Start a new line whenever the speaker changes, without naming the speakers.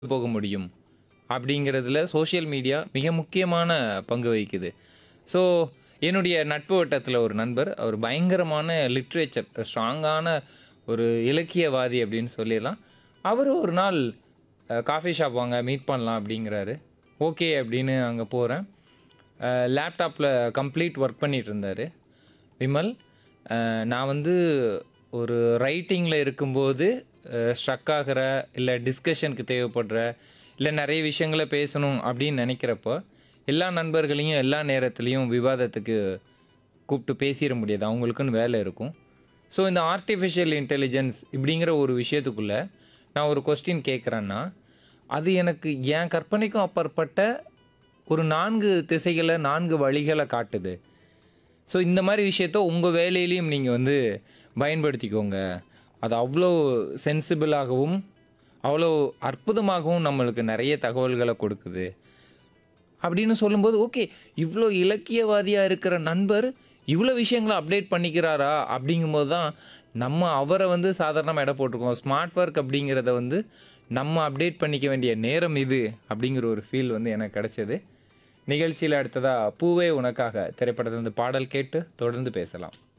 போக முடியும் அப்படிங்கிறதுல சோஷியல் மீடியா மிக முக்கியமான பங்கு வகிக்குது ஸோ என்னுடைய நட்பு வட்டத்தில் ஒரு நண்பர் அவர் பயங்கரமான லிட்ரேச்சர் ஸ்ட்ராங்கான ஒரு இலக்கியவாதி அப்படின்னு சொல்லிடலாம் அவர் ஒரு நாள் காஃபி ஷாப் வாங்க மீட் பண்ணலாம் அப்படிங்கிறாரு ஓகே அப்படின்னு அங்கே போகிறேன் லேப்டாப்பில் கம்ப்ளீட் ஒர்க் பண்ணிட்டு இருந்தார் விமல் அஹ், நான் வந்து ஒரு ரைட்டிங்கில் இருக்கும்போது ஸ்ட்ரக் ஆகிற இல்லை டிஸ்கஷனுக்கு தேவைப்படுற இல்லை நிறைய விஷயங்களை பேசணும் அப்படின்னு நினைக்கிறப்போ எல்லா நண்பர்களையும் எல்லா நேரத்துலையும் விவாதத்துக்கு கூப்பிட்டு பேசிட முடியாது அவங்களுக்குன்னு வேலை இருக்கும் ஸோ இந்த ஆர்டிஃபிஷியல் இன்டெலிஜென்ஸ் இப்படிங்கிற ஒரு விஷயத்துக்குள்ளே நான் ஒரு கொஸ்டின் கேட்குறேன்னா அது எனக்கு என் கற்பனைக்கும் அப்பாற்பட்ட ஒரு நான்கு திசைகளை நான்கு வழிகளை காட்டுது ஸோ இந்த மாதிரி விஷயத்த உங்கள் வேலையிலையும் நீங்கள் வந்து பயன்படுத்திக்கோங்க அது அவ்வளோ சென்சிபிளாகவும் அவ்வளோ அற்புதமாகவும் நம்மளுக்கு நிறைய தகவல்களை கொடுக்குது அப்படின்னு சொல்லும்போது ஓகே இவ்வளோ இலக்கியவாதியாக இருக்கிற நண்பர் இவ்வளோ விஷயங்களை அப்டேட் பண்ணிக்கிறாரா அப்படிங்கும்போது தான் நம்ம அவரை வந்து சாதாரணமாக இடம் போட்டிருக்கோம் ஸ்மார்ட் ஒர்க் அப்படிங்கிறத வந்து நம்ம அப்டேட் பண்ணிக்க வேண்டிய நேரம் இது அப்படிங்கிற ஒரு ஃபீல் வந்து எனக்கு கிடைச்சது நிகழ்ச்சியில் அடுத்ததாக பூவே உனக்காக திரைப்படத்திலிருந்து பாடல் கேட்டு தொடர்ந்து பேசலாம்